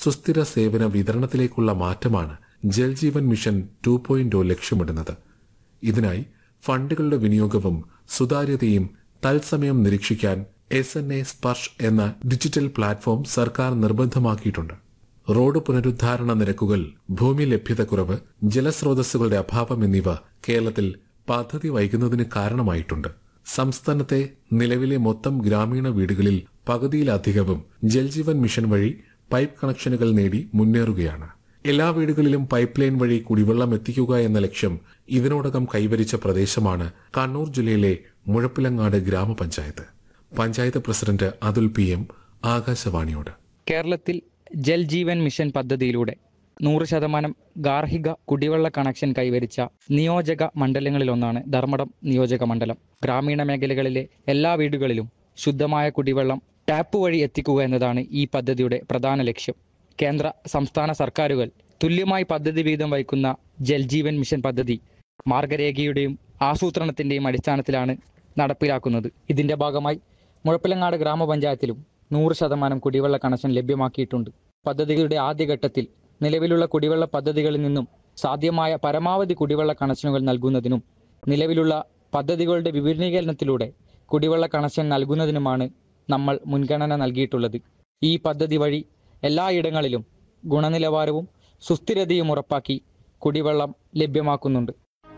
സുസ്ഥിര സേവന വിതരണത്തിലേക്കുള്ള മാറ്റമാണ് ജൽജീവൻ മിഷൻ ടു പോയിന്റ് ലക്ഷ്യമിടുന്നത് ഇതിനായി ഫണ്ടുകളുടെ വിനിയോഗവും സുതാര്യതയും തത്സമയം നിരീക്ഷിക്കാൻ എസ് എൻ എ സ്പർശ് എന്ന ഡിജിറ്റൽ പ്ലാറ്റ്ഫോം സർക്കാർ നിർബന്ധമാക്കിയിട്ടുണ്ട് റോഡ് പുനരുദ്ധാരണ നിരക്കുകൾ ഭൂമി ലഭ്യതക്കുറവ് ജലസ്രോതസ്സുകളുടെ അഭാവം എന്നിവ കേരളത്തിൽ പദ്ധതി വൈകുന്നതിന് കാരണമായിട്ടുണ്ട് സംസ്ഥാനത്തെ നിലവിലെ മൊത്തം ഗ്രാമീണ വീടുകളിൽ പകുതിയിലധികവും ജൽജീവൻ മിഷൻ വഴി പൈപ്പ് കണക്ഷനുകൾ നേടി മുന്നേറുകയാണ് എല്ലാ വീടുകളിലും പൈപ്പ് ലൈൻ വഴി കുടിവെള്ളം എത്തിക്കുക എന്ന ലക്ഷ്യം ഇതിനോടകം കൈവരിച്ച പ്രദേശമാണ് കണ്ണൂർ ജില്ലയിലെ മുഴപ്പിലങ്ങാട് ഗ്രാമപഞ്ചായത്ത് panchayat president Athul P M ആകാശവാണിയോട് കേരളത്തിൽ ജൽ ജീവൻ മിഷൻ പദ്ധതിയിലൂടെ നൂറ് ശതമാനം ഗാർഹിക കുടിവെള്ള കണക്ഷൻ കൈവരിച്ച നിയോജക മണ്ഡലങ്ങളിലൊന്നാണ് ധർമ്മടം നിയോജക മണ്ഡലം ഗ്രാമീണ മേഖലകളിലെ എല്ലാ വീടുകളിലും ശുദ്ധമായ കുടിവെള്ളം ടാപ്പ് വഴി എത്തിക്കുക എന്നതാണ് ഈ പദ്ധതിയുടെ പ്രധാന ലക്ഷ്യം കേന്ദ്ര സംസ്ഥാന സർക്കാരുകൾ തുല്യമായി പദ്ധതി വീതം വഹിക്കുന്ന ജൽ ജീവൻ മിഷൻ പദ്ധതി മാർഗരേഖയുടെയും ആസൂത്രണത്തിന്റെയും അടിസ്ഥാനത്തിലാണ് നടപ്പിലാക്കുന്നത് ഇതിന്റെ ഭാഗമായി മുഴപ്പിലങ്ങാട് ഗ്രാമപഞ്ചായത്തിലും നൂറ് ശതമാനം കുടിവെള്ള കണക്ഷൻ ലഭ്യമാക്കിയിട്ടുണ്ട് പദ്ധതിയുടെ ആദ്യഘട്ടത്തിൽ നിലവിലുള്ള കുടിവെള്ള പദ്ധതികളിൽ നിന്നും സാധ്യമായ പരമാവധി കുടിവെള്ള കണക്ഷനുകൾ നൽകുന്നതിനും നിലവിലുള്ള പദ്ധതികളുടെ വിപുലീകരണത്തിലൂടെ കുടിവെള്ള കണക്ഷൻ നൽകുന്നതിനുമാണ് നമ്മൾ മുൻഗണന നൽകിയിട്ടുള്ളത് ഈ പദ്ധതി വഴി എല്ലായിടങ്ങളിലും ഗുണനിലവാരവും സുസ്ഥിരതയും ഉറപ്പാക്കി കുടിവെള്ളം ലഭ്യമാക്കുന്നുണ്ട്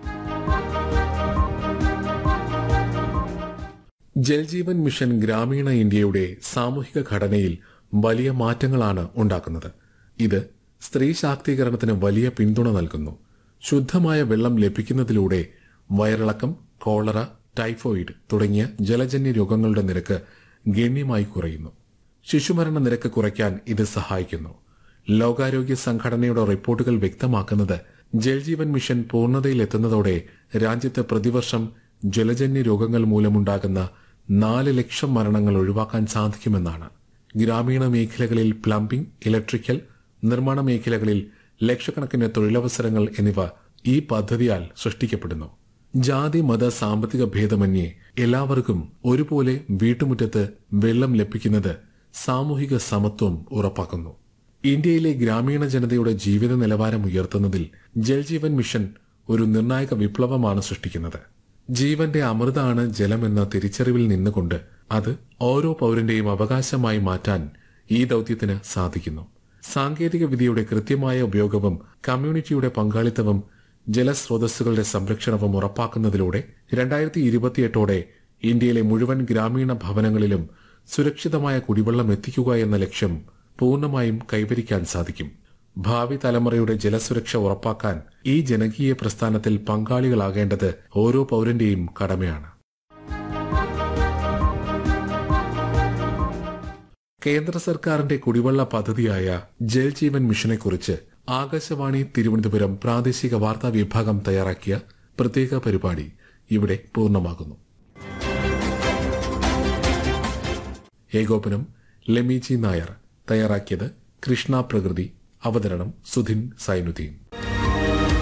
ജൽജീവൻ മിഷൻ ഗ്രാമീണ ഇന്ത്യയുടെ സാമൂഹിക ഘടനയിൽ വലിയ മാറ്റങ്ങളാണ് ഉണ്ടാക്കുന്നത് ഇത് സ്ത്രീ ശാക്തീകരണത്തിന് വലിയ പിന്തുണ നൽകുന്നു ശുദ്ധമായ വെള്ളം ലഭിക്കുന്നതിലൂടെ വയറിളക്കം കോളറ ടൈഫോയിഡ് തുടങ്ങിയ ജലജന്യ രോഗങ്ങളുടെ നിരക്ക് ഗണ്യമായി കുറയുന്നു ശിശുമരണ നിരക്ക് കുറയ്ക്കാൻ ഇത് സഹായിക്കുന്നു ലോകാരോഗ്യ സംഘടനയുടെ റിപ്പോർട്ടുകൾ വ്യക്തമാക്കുന്നത് ജൽജീവൻ മിഷൻ പൂർണ്ണതയിലെത്തുന്നതോടെ രാജ്യത്ത് പ്രതിവർഷം ജലജന്യ രോഗങ്ങൾ മൂലമുണ്ടാകുന്ന നാല് ലക്ഷം മരണങ്ങൾ ഒഴിവാക്കാൻ സാധിക്കുമെന്നാണ് ഗ്രാമീണ മേഖലകളിൽ പ്ലംബിംഗ് ഇലക്ട്രിക്കൽ നിർമ്മാണ മേഖലകളിൽ ലക്ഷക്കണക്കിന് തൊഴിലവസരങ്ങൾ എന്നിവ ഈ പദ്ധതിയാൽ സൃഷ്ടിക്കപ്പെടുന്നു ജാതി മത സാമ്പത്തിക ഭേദമന്യേ എല്ലാവർക്കും ഒരുപോലെ വീട്ടുമുറ്റത്ത് വെള്ളം ലഭിക്കുന്നത് സാമൂഹിക സമത്വം ഉറപ്പാക്കുന്നു ഇന്ത്യയിലെ ഗ്രാമീണ ജനതയുടെ ജീവിത നിലവാരം ഉയർത്തുന്നതിൽ ജൽജീവൻ മിഷൻ ഒരു നിർണായക വിപ്ലവമാണ് സൃഷ്ടിക്കുന്നത് ജീവന്റെ അമൃതാണ് ജലമെന്ന തിരിച്ചറിവിൽ നിന്നുകൊണ്ട് അത് ഓരോ പൗരന്റെയും അവകാശമായി മാറ്റാൻ ഈ ദൌത്യത്തിന് സാധിക്കുന്നു സാങ്കേതിക വിദ്യയുടെ കൃത്യമായ ഉപയോഗവും കമ്മ്യൂണിറ്റിയുടെ പങ്കാളിത്തവും ജലസ്രോതസ്സുകളുടെ സംരക്ഷണവും ഉറപ്പാക്കുന്നതിലൂടെ രണ്ടായിരത്തി ഇരുപത്തിയെട്ടോടെ ഇന്ത്യയിലെ മുഴുവൻ ഗ്രാമീണ ഭവനങ്ങളിലും സുരക്ഷിതമായ കുടിവെള്ളം എത്തിക്കുക എന്ന ലക്ഷ്യം പൂർണ്ണമായും കൈവരിക്കാൻ സാധിക്കും ഭാവി തലമുറയുടെ ജലസുരക്ഷ ഉറപ്പാക്കാൻ ഈ ജനകീയ പ്രസ്ഥാനത്തിൽ പങ്കാളികളാകേണ്ടത് ഓരോ പൗരന്റെയും കടമയാണ് കേന്ദ്ര സർക്കാരിന്റെ കുടിവെള്ള പദ്ധതിയായ ജൽ ജീവൻ മിഷനെക്കുറിച്ച് ആകാശവാണി തിരുവനന്തപുരം പ്രാദേശിക വാർത്താ വിഭാഗം തയ്യാറാക്കിയ പ്രത്യേക പരിപാടി ഇവിടെ പൂർണ്ണമാകുന്നു ഏകോപനം ലെമിജി നായർ തയ്യാറാക്കിയത് കൃഷ്ണ പ്രകൃതി അവതരണം സുധിൻ സൈനുദ്ദീൻ